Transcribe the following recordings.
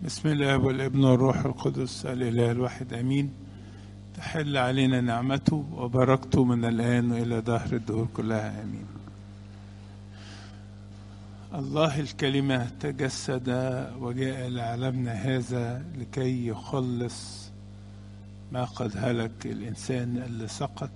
بسم الله والابن والروح القدس الإله الواحد أمين تحل علينا نعمته وبركته من الآن وإلى دهر الدهور كلها آمين الله الكلمة تجسد وجاء لعالمنا هذا لكي يخلص ما قد هلك الإنسان اللي سقط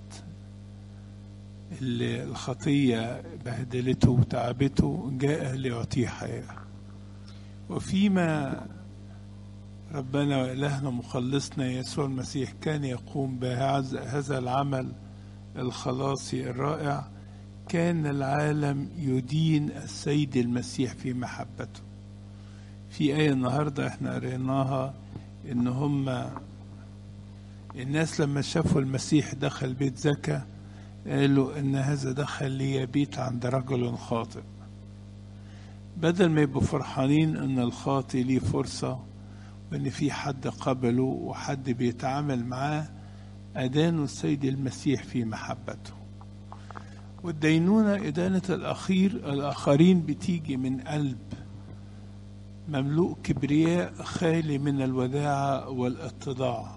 اللي الخطية بهدلته وتعبته جاء ليعطيه حياة وفيما ربنا وإلهنا مخلصنا يسوع المسيح كان يقوم بهذا العمل الخلاصي الرائع كان العالم يدين السيد المسيح في محبته في آية النهاردة احنا قريناها ان هم الناس لما شافوا المسيح دخل بيت زكا قالوا ان هذا دخل ليبيت عند رجل خاطئ بدل ما يبقوا فرحانين ان الخاطئ ليه فرصة وان في حد قبله وحد بيتعامل معاه ادانوا السيد المسيح في محبته والدينونة إدانة الأخير الآخرين بتيجي من قلب مملوء كبرياء خالي من الوداعة والاتضاع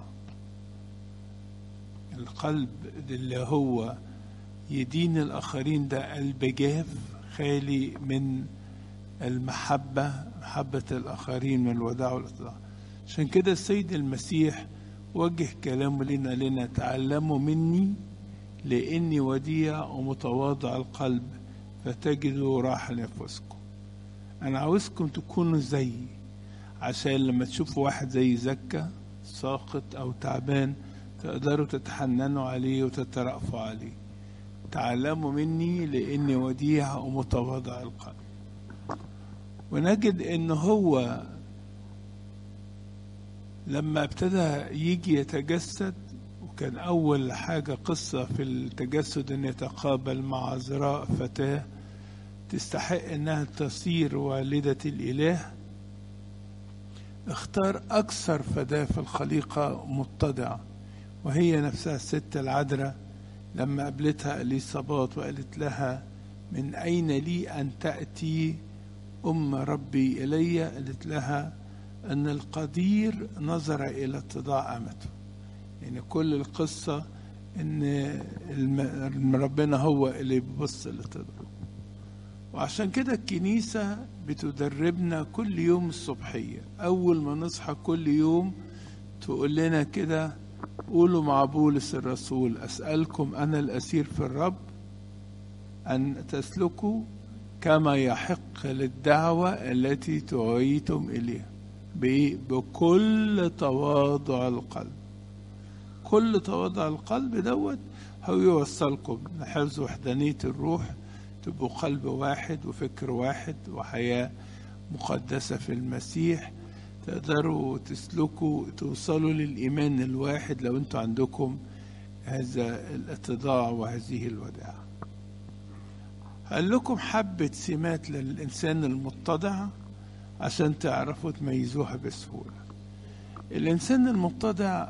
القلب اللي هو يدين الآخرين ده قلب جاف خالي من المحبة محبة الآخرين من الوداع والاتضاع عشان كده السيد المسيح وجه كلامه لنا لنا تعلموا مني لاني وديع ومتواضع القلب فتجدوا راحة لنفسكم انا عاوزكم تكونوا زيي عشان لما تشوفوا واحد زي زكا ساقط او تعبان تقدروا تتحننوا عليه وتترأفوا عليه تعلموا مني لاني وديع ومتواضع القلب ونجد ان هو لما ابتدى يجي يتجسد وكان أول حاجة قصة في التجسد أن يتقابل مع عذراء فتاة تستحق أنها تصير والدة الإله اختار أكثر فتاة في الخليقة متضعة وهي نفسها الست العذراء لما قابلتها إليصابات وقالت لها من أين لي أن تأتي أم ربي إلي قالت لها أن القدير نظر إلى اتضاع أمته يعني كل القصة إن ربنا هو اللي بيبص للاتضاع وعشان كده الكنيسة بتدربنا كل يوم الصبحية أول ما نصحى كل يوم تقول لنا كده قولوا مع بولس الرسول أسألكم أنا الأسير في الرب أن تسلكوا كما يحق للدعوة التي دعيتم إليها بكل تواضع القلب كل تواضع القلب دوت هو يوصلكم لحفظ وحدانية الروح تبقوا قلب واحد وفكر واحد وحياة مقدسة في المسيح تقدروا تسلكوا توصلوا للإيمان الواحد لو أنتوا عندكم هذا الاتضاع وهذه الوداعة قال لكم حبة سمات للإنسان المتضع عشان تعرفوا تميزوها بسهولة الإنسان المتضع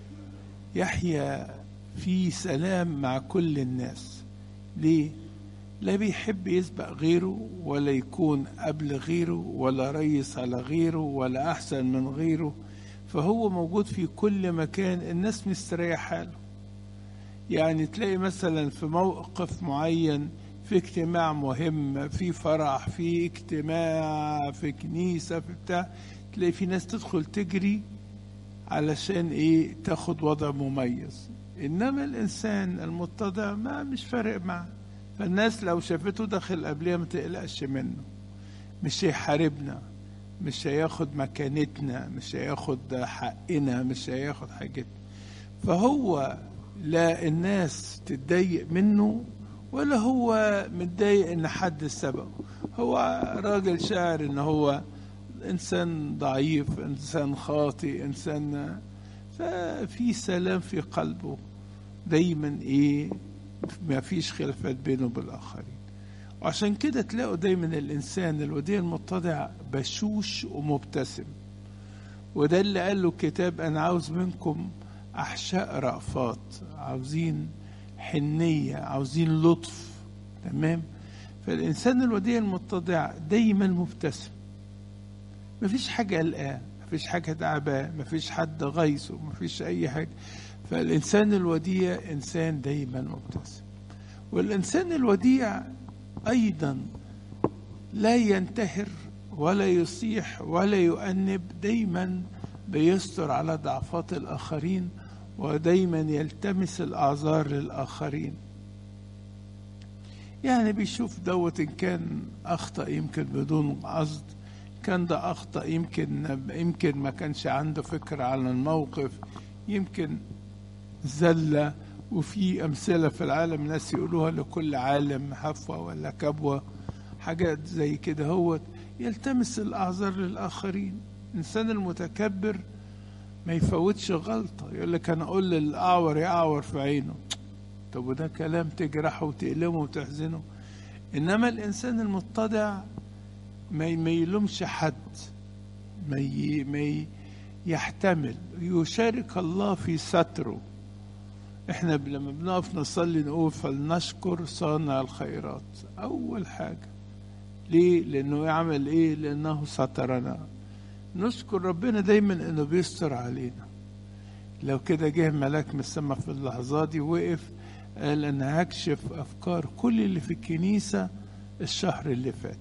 يحيا في سلام مع كل الناس ليه لا بيحب يسبق غيره ولا يكون قبل غيره ولا ريس على غيره ولا أحسن من غيره فهو موجود في كل مكان الناس مستريحة له يعني تلاقي مثلا في موقف معين في اجتماع مهم في فرح في اجتماع في كنيسة في بتاع تلاقي في ناس تدخل تجري علشان ايه تاخد وضع مميز انما الانسان المتضع ما مش فارق معاه فالناس لو شافته داخل قبلها ما تقلقش منه مش هيحاربنا مش هياخد مكانتنا مش هياخد حقنا مش هياخد حاجتنا فهو لا الناس تتضايق منه ولا هو متضايق ان حد سبقه هو راجل شاعر ان هو انسان ضعيف انسان خاطئ انسان ففي سلام في قلبه دايما ايه ما فيش خلافات بينه بالاخرين وعشان كده تلاقوا دايما الانسان الوديع المتضع بشوش ومبتسم وده اللي قال له الكتاب انا عاوز منكم احشاء رأفات عاوزين حنية عاوزين لطف تمام فالإنسان الوديع المتضع دايما مبتسم مفيش حاجة قلقان مفيش حاجة تعباه مفيش حد غيظه مفيش أي حاجة فالإنسان الوديع إنسان دايما مبتسم والإنسان الوديع أيضا لا ينتهر ولا يصيح ولا يؤنب دايما بيستر على ضعفات الآخرين ودايما يلتمس الأعذار للآخرين يعني بيشوف دوت إن كان أخطأ يمكن بدون قصد كان ده أخطأ يمكن يمكن ما كانش عنده فكرة على الموقف يمكن زلة وفي أمثلة في العالم ناس يقولوها لكل عالم هفوة ولا كبوة حاجات زي كده هو يلتمس الأعذار للآخرين الإنسان المتكبر ما يفوتش غلطة يقول لك أنا أقول للأعور يعور في عينه طب وده كلام تجرحه وتألمه وتحزنه إنما الإنسان المتضع ما يلومش حد ما ي... ما ي... يحتمل يشارك الله في ستره احنا لما بنقف نصلي نقول فلنشكر صانع الخيرات اول حاجه ليه لانه يعمل ايه لانه سترنا نشكر ربنا دايما انه بيستر علينا لو كده جه ملاك من السماء في اللحظات دي وقف قال انا هكشف افكار كل اللي في الكنيسه الشهر اللي فات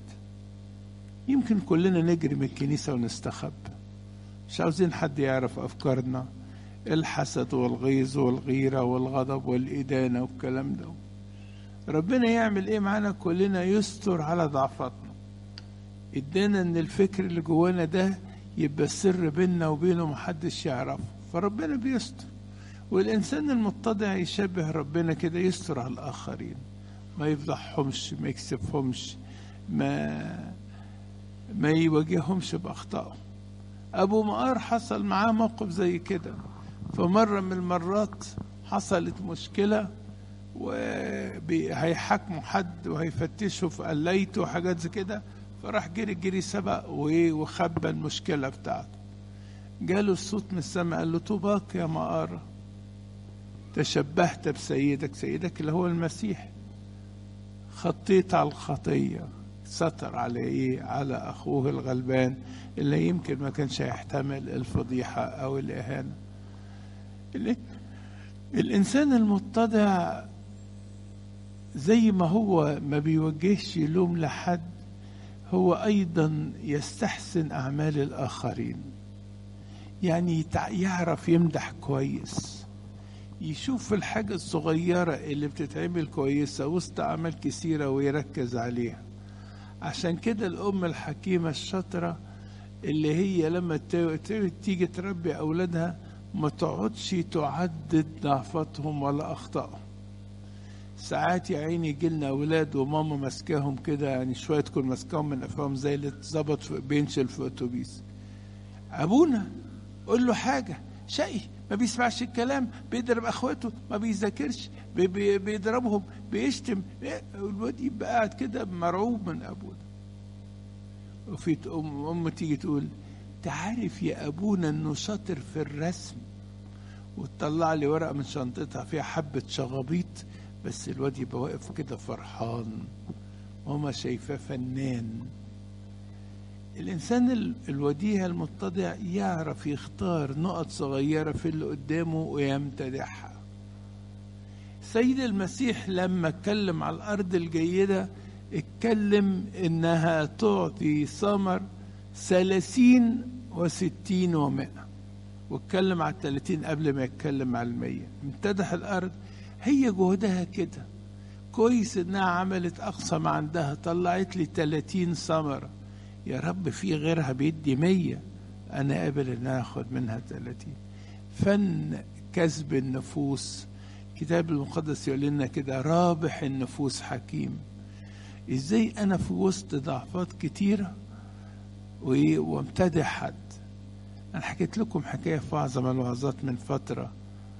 يمكن كلنا نجري من الكنيسه ونستخبى مش عاوزين حد يعرف افكارنا الحسد والغيظ والغيرة والغضب والإدانة والكلام ده ربنا يعمل ايه معانا كلنا يستر على ضعفاتنا ادانا ان الفكر اللي جوانا ده يبقى السر بيننا وبينه محدش يعرفه فربنا بيستر والانسان المتضع يشبه ربنا كده يستر على الاخرين ما يفضحهمش ما يكسفهمش ما ما يواجههمش باخطائهم ابو مقار حصل معاه موقف زي كده فمرة من المرات حصلت مشكلة وهيحاكموا حد وهيفتشوا في قليته وحاجات زي كده فراح جري جري سبق وخبى المشكلة بتاعته جاله الصوت من السماء قال له طوباك يا مقارة تشبهت بسيدك سيدك اللي هو المسيح خطيت على الخطية ستر على ايه على اخوه الغلبان اللي يمكن ما كانش هيحتمل الفضيحة او الاهانة الإنسان المتضع زي ما هو ما بيوجهش لوم لحد هو أيضا يستحسن أعمال الآخرين يعني يعرف يمدح كويس يشوف الحاجة الصغيرة اللي بتتعمل كويسة وسط أعمال كثيرة ويركز عليها عشان كده الأم الحكيمة الشاطرة اللي هي لما تيجي تربي أولادها ما تقعدش تعدد ضعفاتهم ولا اخطائهم ساعات يا عيني يجيلنا اولاد وماما ماسكاهم كده يعني شويه تكون ماسكاهم من قفاهم زي اللي اتظبط بينشل في اتوبيس ابونا قول له حاجه شقي ما بيسمعش الكلام بيضرب اخواته ما بيذاكرش بي بي بيضربهم بيشتم الواد يبقى قاعد كده مرعوب من ابونا وفي ام ام تيجي تقول تعرف يا ابونا انه شاطر في الرسم وتطلع لي ورقه من شنطتها فيها حبه شغابيط بس الواد يبقى واقف كده فرحان ماما شايفاه فنان الانسان الوديع المتضع يعرف يختار نقط صغيره في اللي قدامه ويمتدحها سيد المسيح لما اتكلم على الارض الجيده اتكلم انها تعطي ثمر ثلاثين وستين ومائة واتكلم على الثلاثين قبل ما يتكلم على المية امتدح الأرض هي جهدها كده كويس انها عملت اقصى ما عندها طلعت لي 30 ثمرة يا رب في غيرها بيدي مية انا قابل ان اخد منها 30 فن كسب النفوس الكتاب المقدس يقول لنا كده رابح النفوس حكيم ازاي انا في وسط ضعفات كتيره وامتدح حد انا حكيت لكم حكايه في اعظم الوعظات من فتره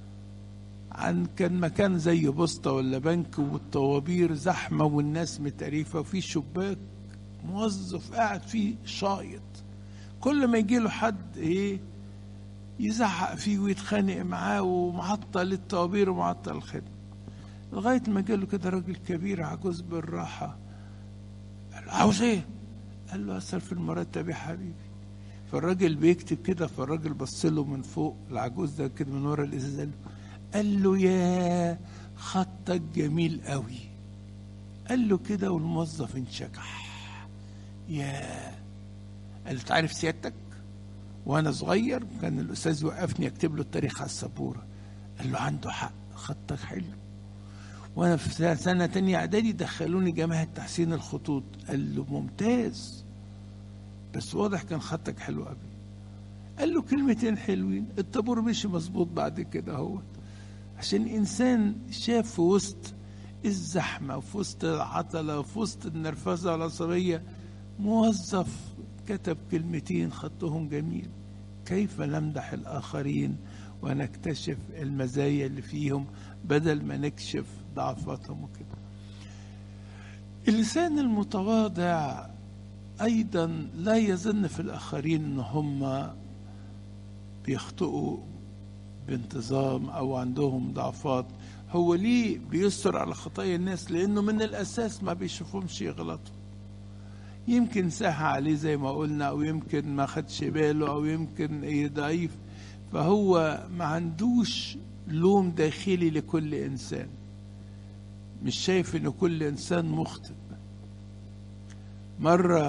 عن كان مكان زي بسطة ولا بنك والطوابير زحمة والناس متقريفة وفي شباك موظف قاعد فيه شايط كل ما يجي له حد ايه يزعق فيه ويتخانق معاه ومعطل الطوابير ومعطل الخدمة لغاية ما جاله كده راجل كبير عجوز بالراحة قال له عاوز ايه؟ قال له أصرف المرتب يا حبيبي فالراجل بيكتب كده فالراجل بص له من فوق العجوز ده كده من ورا الازاز قال له قال له يا خطك جميل قوي قال له كده والموظف انشكح يا قال له تعرف سيادتك وانا صغير كان الاستاذ يوقفني اكتب له التاريخ على السبوره قال له عنده حق خطك حلو وانا في سنه تانية اعدادي دخلوني جامعه تحسين الخطوط قال له ممتاز بس واضح كان خطك حلو قوي قال له كلمتين حلوين الطابور مشي مظبوط بعد كده هو عشان انسان شاف في وسط الزحمه وفي وسط العطله وفي وسط النرفزه والعصبيه موظف كتب كلمتين خطهم جميل كيف نمدح الاخرين ونكتشف المزايا اللي فيهم بدل ما نكشف ضعفاتهم وكده اللسان المتواضع ايضا لا يظن في الاخرين ان هم بيخطئوا بانتظام او عندهم ضعفات هو ليه بيستر على خطايا الناس لانه من الاساس ما بيشوفهمش يغلطوا يمكن ساحة عليه زي ما قلنا او يمكن ما خدش باله او يمكن ايه ضعيف فهو ما عندوش لوم داخلي لكل انسان مش شايف ان كل انسان مخطئ مرة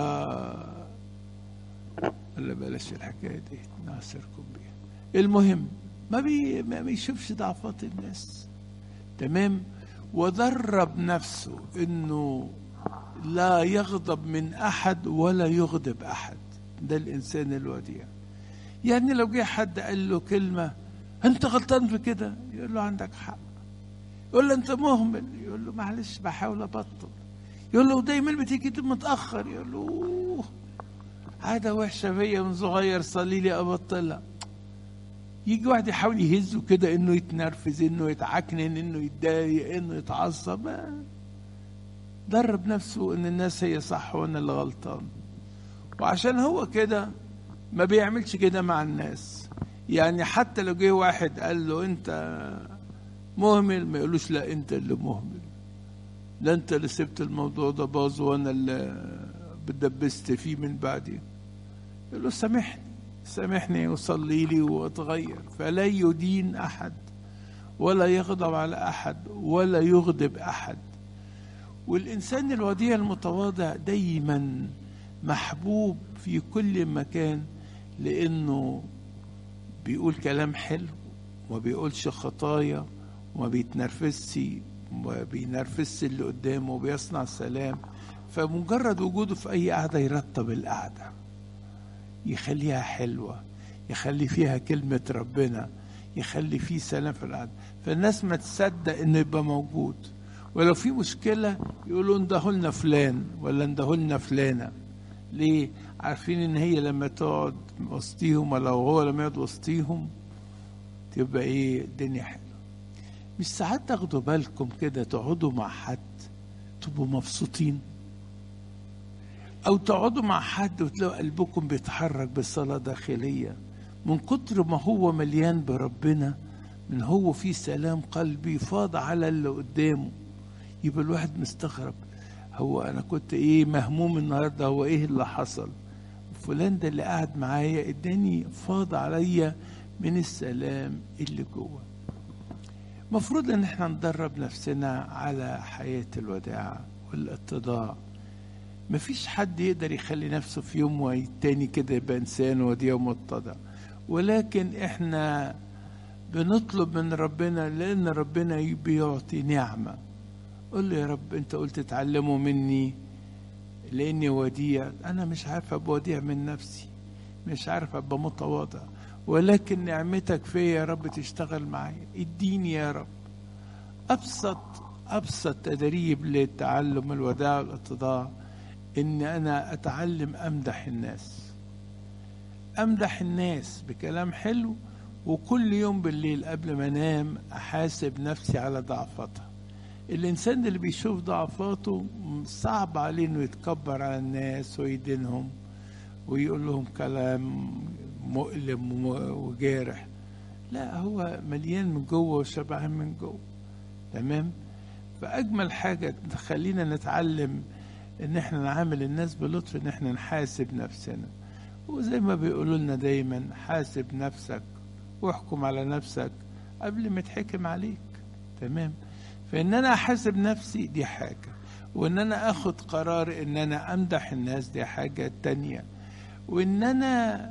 ولا بلاش الحكاية دي نعسركم بيها المهم ما, بي ما بيشوفش ضعفات الناس تمام ودرب نفسه انه لا يغضب من احد ولا يغضب احد ده الانسان الوديع يعني لو جه حد قال له كلمه انت غلطان في كده يقول له عندك حق يقول له انت مهمل يقول له معلش بحاول ابطل يقول له دايما بتيجي متاخر يقول له أوه عاده وحشه فيا من صغير صلي لي ابطلها يجي واحد يحاول يهزه كده انه يتنرفز انه يتعكنن انه يتضايق انه يتعصب ما درب نفسه ان الناس هي صح وانا اللي غلطان وعشان هو كده ما بيعملش كده مع الناس يعني حتى لو جه واحد قال له انت مهمل ما يقولوش لا انت اللي مهمل لا انت اللي سبت الموضوع ده باظ وانا اللي بدبست فيه من بعدي يقول له سامحني سامحني وصلي لي واتغير فلا يدين احد ولا يغضب على احد ولا يغضب احد والانسان الوديع المتواضع دايما محبوب في كل مكان لانه بيقول كلام حلو وما بيقولش خطايا وما بيتنرفزش وما بينرفزش اللي قدامه وبيصنع سلام فمجرد وجوده في اي قعده يرتب القعده يخليها حلوه يخلي فيها كلمه ربنا يخلي فيه سلام في القعده فالناس ما تصدق انه يبقى موجود ولو في مشكله يقولوا انده لنا فلان ولا انده لنا فلانه ليه عارفين ان هي لما تقعد وسطيهم ولا هو لما يقعد وسطيهم تبقى ايه الدنيا حلوه مش ساعات تاخدوا بالكم كده تقعدوا مع حد تبقوا مبسوطين او تقعدوا مع حد وتلاقوا قلبكم بيتحرك بصلاه داخليه من كتر ما هو مليان بربنا من هو فيه سلام قلبي فاض على اللي قدامه يبقى الواحد مستغرب هو انا كنت ايه مهموم النهارده هو ايه اللي حصل فلان ده اللي قاعد معايا اداني فاض عليا من السلام اللي جوه مفروض ان احنا ندرب نفسنا على حياة الوداع والاتضاع مفيش حد يقدر يخلي نفسه في يوم والتاني كده يبقى انسان وديع ومتضع ولكن احنا بنطلب من ربنا لان ربنا بيعطي نعمه قول له يا رب انت قلت اتعلموا مني لاني وديع انا مش عارف ابقى وديع من نفسي مش عارف ابقى متواضع ولكن نعمتك فيا يا رب تشتغل معايا اديني يا رب ابسط ابسط تدريب لتعلم الوداع والاتضاع ان انا اتعلم امدح الناس امدح الناس بكلام حلو وكل يوم بالليل قبل ما انام احاسب نفسي على ضعفاتها الانسان اللي بيشوف ضعفاته صعب عليه انه يتكبر على الناس ويدينهم ويقول لهم كلام مؤلم وجارح لا هو مليان من جوه وشبعان من جوه تمام فاجمل حاجه تخلينا نتعلم ان احنا نعامل الناس بلطف ان احنا نحاسب نفسنا وزي ما بيقولوا لنا دايما حاسب نفسك واحكم على نفسك قبل ما تحكم عليك تمام فان انا احاسب نفسي دي حاجه وان انا اخد قرار ان انا امدح الناس دي حاجه تانية وان انا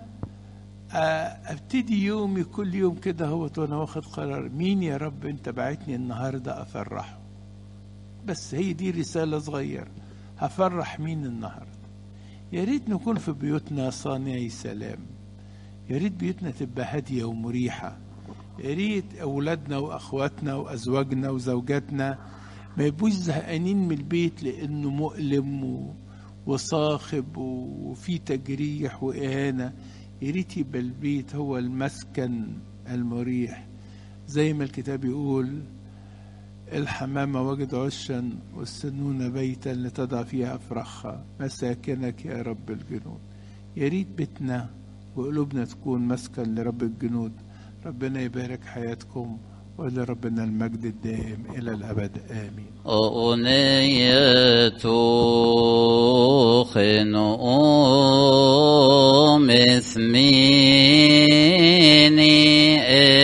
ابتدي يومي كل يوم كده هو وانا واخد قرار مين يا رب انت بعتني النهارده افرحه بس هي دي رساله صغيره هفرح مين النهارده يا ريت نكون في بيوتنا صانعي سلام يا ريت بيوتنا تبقى هاديه ومريحه يا ريت اولادنا واخواتنا وازواجنا وزوجاتنا ما يبقوش زهقانين من البيت لانه مؤلم و... وصاخب وفي تجريح واهانه يا ريت يبقى البيت هو المسكن المريح زي ما الكتاب يقول الحمامة وجد عشا والسنون بيتا لتضع فيها أفرخها مساكنك يا رب الجنود يا ريت بيتنا وقلوبنا تكون مسكن لرب الجنود ربنا يبارك حياتكم ولربنا المجد الدائم إلى الأبد آمين أغنية خنو مثميني